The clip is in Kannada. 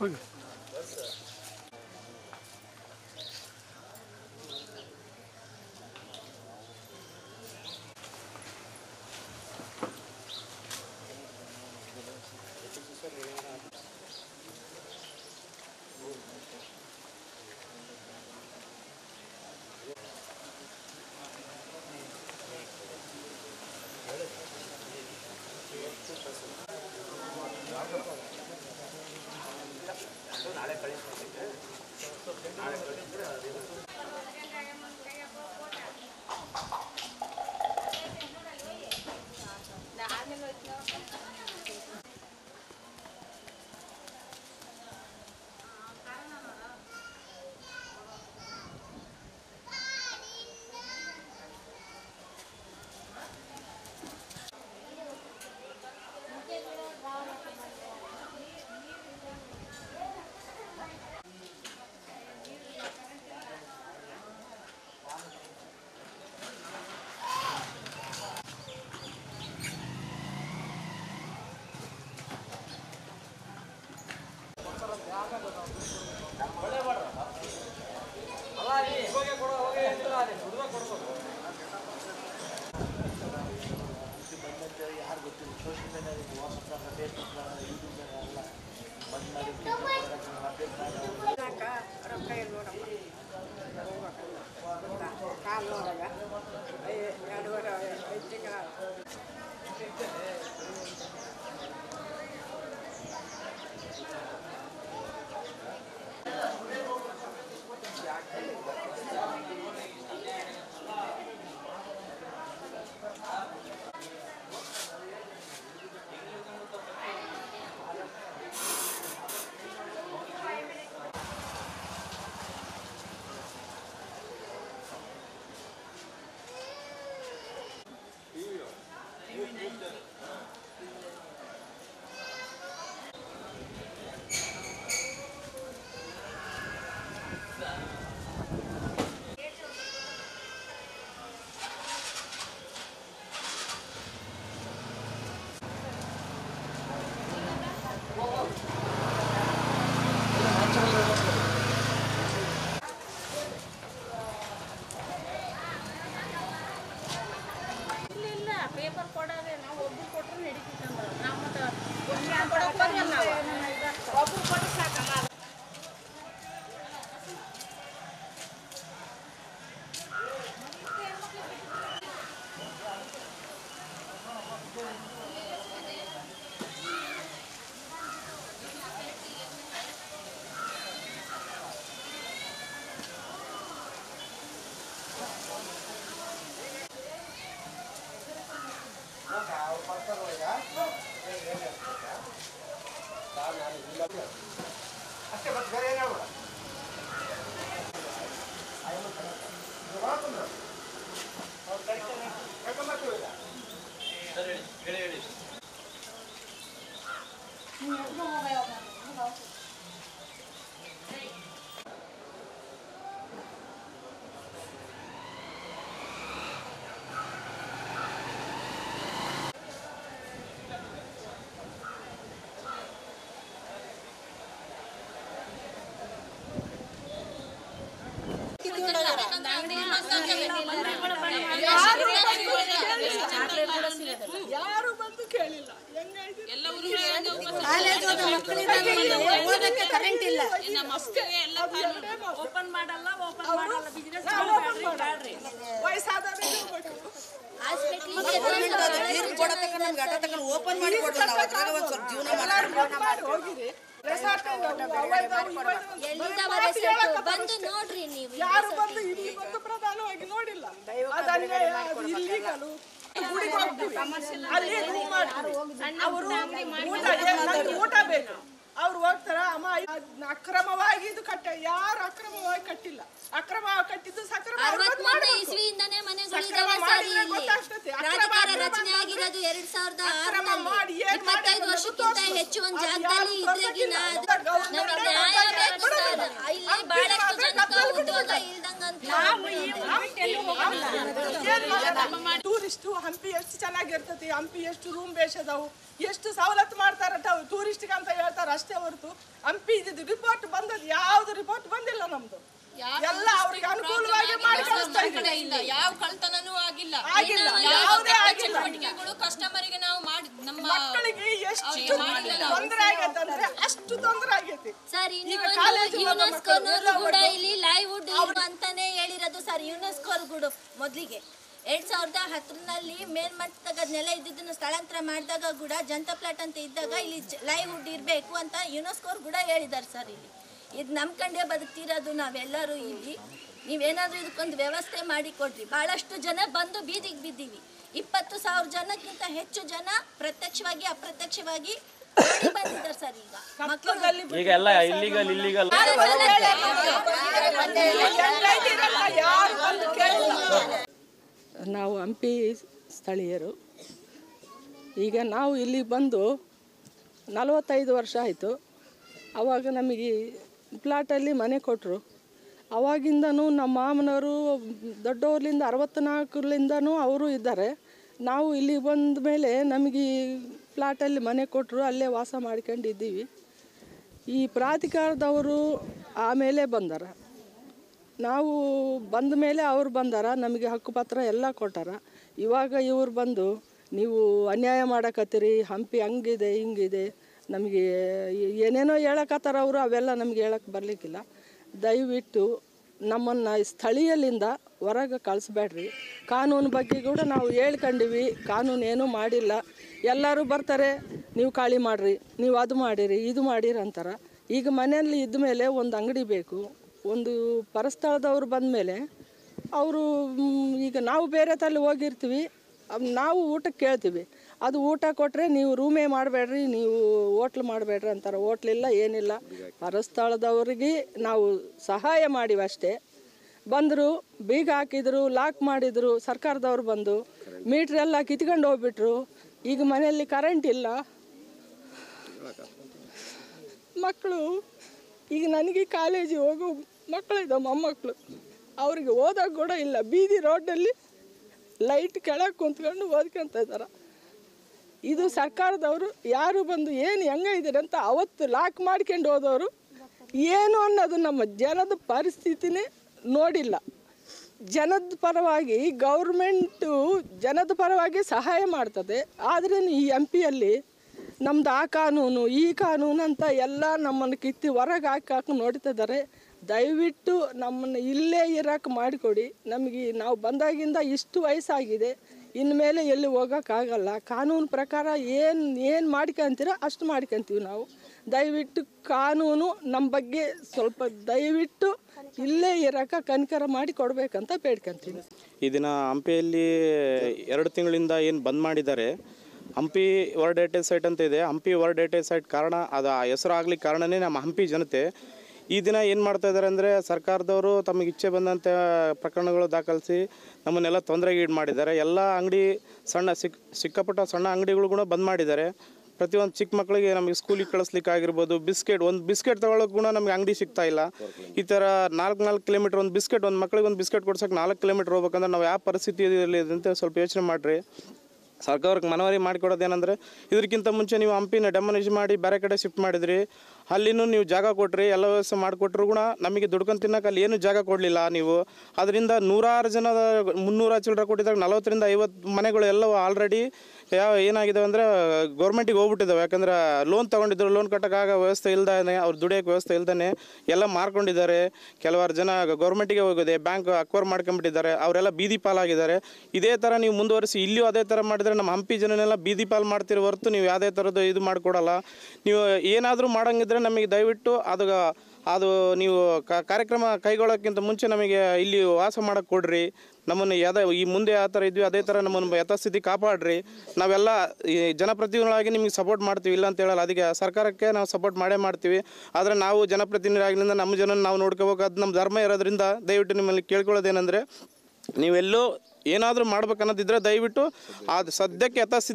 ಹೋಗಿ ಯಾರು ಗೊತ್ತಿಲ್ಲ ಸೋಷಿಯಲ್ ಮೀಡಿಯಾದಲ್ಲಿ ವಾಟ್ಸಪ್ನಾಗ ಫೇಸ್ಬುಕ್ನಾಗ ಯೂಟ್ಯೂಬ್ನಾಗ ಎಲ್ಲ ಬಂದ್ ಮಾಡಿ ಅಪ್ಡೇಟ್ ಮಾಡಿ ರೊಕ್ಕ ಇಲ್ಲ ನೋಡಮ್ಮ ಕಾಲು ನೋಡಾಗ ಎರಡೂವರೆ ಐದು ತಿಂಗಳ ಇಲ್ಲ ಇಲ್ಲ ಪೇಪರ್ ಕೊಡೋದೇ ನಾವು ಒಬ್ರು ಕೊಟ್ಟರು ನಡೀತಿತ್ತಂದ್ರೆ ನಾವು ಮತ್ತೆ ಕೊಡೋಕೆ ಬರಲ್ಲ ನಾವು ಒಬ್ರು ಕೊಟ್ಟರೆ ಸಾಕಲ್ಲ ಯಾರು ಬಂದು ಕೇಳಿಲ್ಲ ಹೆಂಗಾಯ್ತು ಓದಕ್ಕೆ ಕರೆಂಟ್ ಇಲ್ಲ ಓಪನ್ ಮಾಡಲ್ಲ ಓಪನ್ ಮಾಡಲ್ಲ ಬಿಸ್ನೆಸ್ ವಯಸ್ಸಾದವರಿಗೆ ಹೋಗ್ಬೇಕು ಓಪನ್ ಮಾಡಿ ಕೊಡೋಣ ಅದ್ರಾಗ ಒಂದ್ ಸ್ವಲ್ಪ ಜೀವನ ಎಲ್ಲರೂ ಮಾಡಿ ಹೋಗಿರಿ ರೆಸಾರ್ಟ್ ಎಲ್ಲಿಂದ ಬರಬೇಕು ಬಂದು ನೋಡ್ರಿ ನೀವು ಯಾರು ಬಂದು ಇಲ್ಲಿ ಬಂದು ಪ್ರಧಾನವಾಗಿ ನೋಡಿಲ್ಲ ಅದನ್ನೇ ಅದು ಇಲ್ಲಿಗಲು ಗುಡಿಗೆ ಹೋಗ್ತೀವಿ ಅಲ್ಲಿ ರೂಮ್ ಮಾಡ್ತೀವಿ ಅವರು ಊಟ ನನ್ಗೆ ಊಟ ಬೇಕು ಅವ್ರು ಹೋಗ್ತಾರ ಅಮ್ಮ ಅದ್ನ ಅಕ್ರಮವಾಗಿ ಇದು ಕಟ್ಟ ಯಾರು ಅಕ್ರಮವಾಗಿ ಕಟ್ಟಿಲ್ಲ ಅಕ್ರಮವಾಗಿ ಕಟ್ಟಿದ್ದು ಸಕ್ರಮ ಅರವತ್ಮೂರನೇ ಇಸ್ವಿಯಿಂದನೇ ಮನೆಗಳಿದಾವೆ ಸರ್ ಇಲ್ಲಿ ಪ್ರಾಧಿಕಾರ ರಚನೆ ಆಗಿರೋದು ಎರಡ್ ಸಾವಿರದ ಆರರಲ್ಲಿ ಇಪ್ಪತ್ತೈದು ವರ್ಷಕ್ಕಿಂತ ಹೆಚ್ಚು ಒಂದು ಜಾಗದಲ್ಲಿ ಇದ್ರೆಗಿನ ಅದು ನಮಗೆ ನ್ಯಾಯ ಬೇಕು ಸರ್ ಇಲ್ಲಿ ಬಹಳಷ್ಟು ಜನಕ್ಕೆ ಉದ್ಯೋಗ ಇಲ್ದಂಗಂತ ಟೂರಿಸ್ಟ್ ಟೂರಿಸ್ಟು ಹಂಪಿ ಎಷ್ಟು ಚೆನ್ನಾಗಿರ್ತೈತಿ ಹಂಪಿ ಎಷ್ಟು ರೂಮ್ ಬೇಸ್ ಅದಾವು ಎಷ್ಟು ಸವಲತ್ತು ಮಾಡ್ತಾರ ಟೂರಿಸ್ಟ್ಗೆ ಅಂತ ಹೇಳ್ತಾರ ಅಷ್ಟೇ ಹೊರತು ಹಂಪಿ ಇದ್ದಿದ್ದು ರಿಪೋರ್ಟ್ ಬಂದದ್ದು ಯಾವ್ದು ರಿಪೋರ್ಟ್ ಬಂದಿಲ್ಲ ನಮ್ದು ಎಲ್ಲ ಅವ್ರಿಗೆ ಅನುಕೂಲವಾಗಿ ಮಾಡಿ ಕಳಿಸ್ತಾ ಇದ್ದಾರೆ. ಇಲ್ಲ ಯಾವ ಕಳ್ತನನೂ ಆಗಿಲ್ಲ ಆಗಿಲ್ಲ ಯಾವುದೇ ಯಾವುದೇ ಕೆಟ್ಟ ಆಗಿಲ್ಲ ಚಟುವಟಿಕೆಗಳು ಕಸ್ಟಮರಿಗೆ ನಾವು ಮಾಡಿ ನಮ್ಮ ಮಕ್ಕಳಿಗೆ ಎಷ್ಟು ತೊಂದರೆ ಆಗೈತೆ ಅಂದ್ರೆ ಅಷ್ಟು ತೊಂದರೆ ಆಗೈತಿ ಸರ್ ಇನ್ನು ಈಗ ಒಂದು ಕಾಲೇಜು ಯುನೆಸ್ಕೋನವರು ಕೂಡ ಇಲ್ಲಿ ಲೈವ್ವುಡ್ ಅಂತಾನೆ ಹೇಳಿರೋದು ಸರ್ ಯುನೆಸ್ಕೋರ್ ಕೂಡ ಮೊದಲಿಗೆ ಎರಡ್ ಸಾವಿರದ ಹತ್ತರಲ್ಲಿ ಮೇಲ್ಮಟ್ಟದಾಗ ನೆಲ ಇದ್ದಿದ್ದನ್ನು ಸ್ಥಳಾಂತರ ಮಾಡಿದಾಗ ಕೂಡ ಜನತಾ ಪ್ಲಾಟ್ ಅಂತ ಇದ್ದಾಗ ಇಲ್ಲಿ ಲೈವ್ವುಡ್ ಇರಬೇಕು ಅಂತ ಯುನೆಸ್ಕೋರ್ ಕೂಡ ಹೇಳಿದ್ದಾರೆ ಸರ್ ಇಲ್ಲಿ ಇದು ನಂಬ್ಕೊಂಡೇ ಬದುಕ್ತಿರೋದು ನಾವೆಲ್ಲರೂ ಇಲ್ಲಿ ನೀವೇನಾದ್ರೂ ಇದಕ್ಕೊಂದು ವ್ಯವಸ್ಥೆ ಮಾಡಿ ಕೊಡ್ರಿ ಬಹಳಷ್ಟು ಜನ ಬಂದು ಬೀದಿಗೆ ಬಿದ್ದೀವಿ ಇಪ್ಪತ್ತು ಸಾವಿರ ಜನಕ್ಕಿಂತ ಹೆಚ್ಚು ಜನ ಪ್ರತ್ಯಕ್ಷವಾಗಿ ಅಪ್ರತ್ಯಕ್ಷವಾಗಿ ಓಡಿ ಬಂದಿದ್ದಾರೆ ಸರ್ ಈಗ ಮಕ್ಕಳು ಈಗ ಎಲ್ಲ ಇಲ್ಲಿಗಲ್ ಇಲ್ಲಿಗಲ್ ಯಾರು ಬಂದು ಕೇಳಿಲ್ಲ ನಾವು ಹಂಪಿ ಸ್ಥಳೀಯರು ಈಗ ನಾವು ಇಲ್ಲಿಗೆ ಬಂದು ನಲವತ್ತೈದು ವರ್ಷ ಆಯಿತು ಆವಾಗ ನಮಗೆ ಪ್ಲಾಟಲ್ಲಿ ಮನೆ ಕೊಟ್ಟರು ಅವಾಗಿಂದನೂ ನಮ್ಮ ಮಾಮನವರು ದೊಡ್ಡವ್ರಲಿಂದ ಅರವತ್ತ್ನಾಲ್ಕರಿಂದನೂ ಅವರು ಇದ್ದಾರೆ ನಾವು ಇಲ್ಲಿಗೆ ಬಂದ ಮೇಲೆ ನಮಗೆ ಈ ಪ್ಲಾಟಲ್ಲಿ ಮನೆ ಕೊಟ್ಟರು ಅಲ್ಲೇ ವಾಸ ಮಾಡ್ಕೊಂಡಿದ್ದೀವಿ ಈ ಪ್ರಾಧಿಕಾರದವರು ಆಮೇಲೆ ಬಂದಾರ ನಾವು ಬಂದ ಮೇಲೆ ಅವ್ರು ಬಂದಾರ ನಮಗೆ ಹಕ್ಕುಪತ್ರ ಎಲ್ಲ ಕೊಟ್ಟಾರ ಇವಾಗ ಇವ್ರು ಬಂದು ನೀವು ಅನ್ಯಾಯ ಮಾಡಕತ್ತೀರಿ ಹಂಪಿ ಹಂಗಿದೆ ಹಿಂಗಿದೆ ನಮಗೆ ಏನೇನೋ ಹೇಳಕತ್ತಾರ ಅವರು ಅವೆಲ್ಲ ನಮ್ಗೆ ಹೇಳಕ್ಕೆ ಬರಲಿಕ್ಕಿಲ್ಲ ದಯವಿಟ್ಟು ನಮ್ಮನ್ನು ಸ್ಥಳೀಯಲಿಂದ ಹೊರಗೆ ಕಳಿಸ್ಬೇಡ್ರಿ ಕಾನೂನು ಬಗ್ಗೆ ಕೂಡ ನಾವು ಹೇಳ್ಕೊಂಡಿವಿ ಕಾನೂನು ಏನೂ ಮಾಡಿಲ್ಲ ಎಲ್ಲರೂ ಬರ್ತಾರೆ ನೀವು ಖಾಲಿ ಮಾಡಿರಿ ನೀವು ಅದು ಮಾಡಿರಿ ಇದು ಮಾಡಿರಿ ಅಂತಾರೆ ಈಗ ಮನೆಯಲ್ಲಿ ಇದ್ದ ಮೇಲೆ ಒಂದು ಅಂಗಡಿ ಬೇಕು ಒಂದು ಪರಸ್ಥಳದವ್ರು ಬಂದ ಮೇಲೆ ಅವರು ಈಗ ನಾವು ಬೇರೆ ತಲೆ ಹೋಗಿರ್ತೀವಿ ಅವ್ ನಾವು ಊಟಕ್ಕೆ ಕೇಳ್ತೀವಿ ಅದು ಊಟ ಕೊಟ್ಟರೆ ನೀವು ರೂಮೇ ಮಾಡಬೇಡ್ರಿ ನೀವು ಹೋಟ್ಲ್ ಮಾಡಬೇಡ್ರಿ ಅಂತಾರೆ ಹೋಟ್ಲಿಲ್ಲ ಏನಿಲ್ಲ ಪರಸ್ಥಳದವ್ರಿಗೆ ನಾವು ಸಹಾಯ ಮಾಡಿವಿ ಅಷ್ಟೇ ಬಂದರು ಬೀಗ ಹಾಕಿದ್ರು ಲಾಕ್ ಮಾಡಿದರು ಸರ್ಕಾರದವ್ರು ಬಂದು ಮೀಟ್ರ್ ಎಲ್ಲ ಕಿತ್ಕೊಂಡು ಹೋಗ್ಬಿಟ್ರು ಈಗ ಮನೆಯಲ್ಲಿ ಕರೆಂಟ್ ಇಲ್ಲ ಮಕ್ಕಳು ಈಗ ನನಗೆ ಕಾಲೇಜಿಗೆ ಹೋಗೋ ಮಕ್ಕಳಿದ್ದಾವೆ ಮೊಮ್ಮಕ್ಕಳು ಅವ್ರಿಗೆ ಓದೋಕೆ ಕೂಡ ಇಲ್ಲ ಬೀದಿ ರೋಡಲ್ಲಿ ಲೈಟ್ ಕೆಳಗೆ ಕುಂತ್ಕೊಂಡು ಓದ್ಕೊಂತ ಇದ್ದಾರೆ ಇದು ಸರ್ಕಾರದವರು ಯಾರು ಬಂದು ಏನು ಹೆಂಗೆ ಇದ್ದೀರಿ ಅಂತ ಅವತ್ತು ಲಾಕ್ ಮಾಡ್ಕೊಂಡು ಹೋದವರು ಏನು ಅನ್ನೋದು ನಮ್ಮ ಜನದ ಪರಿಸ್ಥಿತಿನೇ ನೋಡಿಲ್ಲ ಜನದ ಪರವಾಗಿ ಗೌರ್ಮೆಂಟು ಜನದ ಪರವಾಗಿ ಸಹಾಯ ಮಾಡ್ತದೆ ಆದರೆ ಈ ಎಂ ಪಿಯಲ್ಲಿ ನಮ್ದು ಆ ಕಾನೂನು ಈ ಕಾನೂನು ಅಂತ ಎಲ್ಲ ನಮ್ಮನ್ನು ಕಿತ್ತಿ ಹೊರಗೆ ಹಾಕಿ ಹಾಕಿ ನೋಡ್ತಿದ್ದಾರೆ ದಯವಿಟ್ಟು ನಮ್ಮನ್ನು ಇಲ್ಲೇ ಇರೋಕೆ ಮಾಡಿಕೊಡಿ ನಮಗೆ ನಾವು ಬಂದಾಗಿಂದ ಇಷ್ಟು ವಯಸ್ಸಾಗಿದೆ ಇನ್ಮೇಲೆ ಎಲ್ಲಿ ಹೋಗೋಕ್ಕಾಗಲ್ಲ ಕಾನೂನು ಪ್ರಕಾರ ಏನು ಏನು ಮಾಡ್ಕೊಂತೀರ ಅಷ್ಟು ಮಾಡ್ಕೊಂತೀವಿ ನಾವು ದಯವಿಟ್ಟು ಕಾನೂನು ನಮ್ಮ ಬಗ್ಗೆ ಸ್ವಲ್ಪ ದಯವಿಟ್ಟು ಇಲ್ಲೇ ಇರೋಕೆ ಕನಿಕರ ಮಾಡಿ ಕೊಡ್ಬೇಕಂತ ಬೇಡ್ಕೊಂತೀವಿ ಈ ದಿನ ಹಂಪಿಯಲ್ಲಿ ಎರಡು ತಿಂಗಳಿಂದ ಏನು ಬಂದ್ ಮಾಡಿದ್ದಾರೆ ಹಂಪಿ ವರ್ಲ್ಡ್ ಹೆರಿಟೇಜ್ ಸೈಟ್ ಅಂತ ಇದೆ ಹಂಪಿ ವರ್ಲ್ಡ್ ಹೆರಿಟೇಜ್ ಸೈಟ್ ಕಾರಣ ಅದು ಆ ಹೆಸರು ಆಗ್ಲಿಕ್ಕೆ ಕಾರಣನೇ ನಮ್ಮ ಹಂಪಿ ಜನತೆ ಈ ದಿನ ಏನು ಮಾಡ್ತಾ ಇದ್ದಾರೆ ಅಂದರೆ ಸರ್ಕಾರದವರು ತಮಗೆ ಇಚ್ಛೆ ಬಂದಂಥ ಪ್ರಕರಣಗಳು ದಾಖಲಿಸಿ ನಮ್ಮನ್ನೆಲ್ಲ ತೊಂದರೆಗೆ ಈಡು ಮಾಡಿದ್ದಾರೆ ಎಲ್ಲ ಅಂಗಡಿ ಸಣ್ಣ ಸಿಕ್ ಸಿಕ್ಕಾಪಟ್ಟ ಸಣ್ಣ ಅಂಗಡಿಗಳು ಕೂಡ ಬಂದ್ ಮಾಡಿದ್ದಾರೆ ಪ್ರತಿಯೊಂದು ಚಿಕ್ಕ ಮಕ್ಕಳಿಗೆ ನಮಗೆ ಸ್ಕೂಲಿಗೆ ಕಳಿಸ್ಲಿಕ್ಕೆ ಆಗಿರ್ಬೋದು ಬಿಸ್ಕೆಟ್ ಒಂದು ಬಿಸ್ಕೆಟ್ ತಗೊಳ್ಳೋಕೆ ಕೂಡ ನಮಗೆ ಅಂಗಡಿ ಸಿಗ್ತಾ ಇಲ್ಲ ಈ ಥರ ನಾಲ್ಕು ನಾಲ್ಕು ಕಿಲೋಮೀಟ್ರ್ ಒಂದು ಬಿಸ್ಕೆಟ್ ಒಂದು ಮಕ್ಕಳಿಗೆ ಒಂದು ಬಿಸ್ಕೆಟ್ ಕೊಡ್ಸೋಕೆ ನಾಲ್ಕು ಕಿಲೋಮೀಟ್ರ್ ಹೋಗ್ಬೇಕಂದ್ರೆ ನಾವು ಯಾವ ಪರಿಸ್ಥಿತಿಯಲ್ಲಿ ಅಂತ ಸ್ವಲ್ಪ ಯೋಚನೆ ಮಾಡಿರಿ ಸರ್ಕಾರಕ್ಕೆ ಮನವರಿ ಮಾಡಿಕೊಡೋದೇನೆಂದರೆ ಇದಕ್ಕಿಂತ ಮುಂಚೆ ನೀವು ಹಂಪಿನ ಡೆಮನೇಜ್ ಮಾಡಿ ಬೇರೆ ಕಡೆ ಶಿಫ್ಟ್ ಮಾಡಿದ್ರಿ ಅಲ್ಲಿನೂ ನೀವು ಜಾಗ ಕೊಟ್ರಿ ಎಲ್ಲ ವ್ಯವಸ್ಥೆ ಮಾಡಿಕೊಟ್ರು ಕೂಡ ನಮಗೆ ದುಡ್ಕೊಂಡು ತಿನ್ನಕ್ಕೆ ಅಲ್ಲಿ ಏನು ಜಾಗ ಕೊಡಲಿಲ್ಲ ನೀವು ಅದರಿಂದ ನೂರಾರು ಜನದ ಮುನ್ನೂರ ಚಿಲ್ಲರೆ ಕೊಟ್ಟಿದ್ದಾಗ ನಲವತ್ತರಿಂದ ಐವತ್ತು ಮನೆಗಳು ಎಲ್ಲವೂ ಆಲ್ರೆಡಿ ಯಾವ ಏನಾಗಿದೆ ಅಂದರೆ ಗೌರ್ಮೆಂಟಿಗೆ ಹೋಗ್ಬಿಟ್ಟಿದ್ದಾವೆ ಯಾಕಂದ್ರೆ ಲೋನ್ ತೊಗೊಂಡಿದ್ರು ಲೋನ್ ಕಟ್ಟೋಕ್ಕಾಗ ವ್ಯವಸ್ಥೆ ಇಲ್ದೇ ಅವ್ರು ದುಡಿಯೋಕೆ ವ್ಯವಸ್ಥೆ ಇಲ್ದೇ ಎಲ್ಲ ಮಾರ್ಕೊಂಡಿದ್ದಾರೆ ಕೆಲವಾರು ಜನ ಗೌರ್ಮೆಂಟಿಗೆ ಹೋಗಿದೆ ಬ್ಯಾಂಕ್ ಅಕ್ವೈರ್ ಮಾಡ್ಕೊಂಬಿಟ್ಟಿದ್ದಾರೆ ಅವರೆಲ್ಲ ಬೀದಿ ಪಾಲಾಗಿದ್ದಾರೆ ಇದೇ ಥರ ನೀವು ಮುಂದುವರಿಸಿ ಇಲ್ಲಿಯೂ ಅದೇ ಥರ ಮಾಡಿದರೆ ನಮ್ಮ ಹಂಪಿ ಜನನೆಲ್ಲ ಬೀದಿ ಪಾಲು ಮಾಡ್ತಿರೋ ಹೊರತು ನೀವು ಯಾವುದೇ ಥರದ್ದು ಇದು ಮಾಡಿಕೊಡಲ್ಲ ನೀವು ಏನಾದರೂ ಮಾಡಂಗಿದ್ರೆ ನಮಗೆ ದಯವಿಟ್ಟು ಅದು ಅದು ನೀವು ಕ- ಕಾರ್ಯಕ್ರಮ ಕೈಗೊಳ್ಳೋಕ್ಕಿಂತ ಮುಂಚೆ ನಮಗೆ ಇಲ್ಲಿ ವಾಸ ಮಾಡಕ್ಕೆ ಕೊಡ್ರಿ ನಮ್ಮನ್ನು ಯಾವ್ದೇ ಈ ಮುಂದೆ ಯಾವ ಥರ ಇದ್ವಿ ಅದೇ ಥರ ನಮ್ಮನ್ನು ಯಥಾಸ್ಥಿತಿ ಕಾಪಾಡ್ರಿ ನಾವೆಲ್ಲ ಈ ಜನಪ್ರತಿನಿಧಿಗಳಾಗಿ ನಿಮಗೆ ಸಪೋರ್ಟ್ ಮಾಡ್ತೀವಿ ಇಲ್ಲ ಅಂತ ಹೇಳಲ್ಲ ಅದಕ್ಕೆ ಸರ್ಕಾರಕ್ಕೆ ನಾವು ಸಪೋರ್ಟ್ ಮಾಡೇ ಮಾಡ್ತೀವಿ ಆದರೆ ನಾವು ಜನಪ್ರತಿನಿಧಿಯಾಗಿನಿಂದ ನಮ್ಮ ಜನ ನಾವು ನೋಡ್ಕೋಬೇಕು ಅದು ನಮ್ಮ ಧರ್ಮ ಇರೋದ್ರಿಂದ ದಯವಿಟ್ಟು ನಿಮ್ಮಲ್ಲಿ ಕೇಳ್ಕೊಳ್ಳೋದೇನೆಂದರೆ ನೀವೆಲ್ಲೋ ಏನಾದರೂ ಮಾಡ್ಬೇಕನ್ನೋದಿದ್ರೆ ದಯವಿಟ್ಟು ಅದು ಸದ್ಯಕ್ಕೆ ಯಥಾಸ್ಥಿತಿ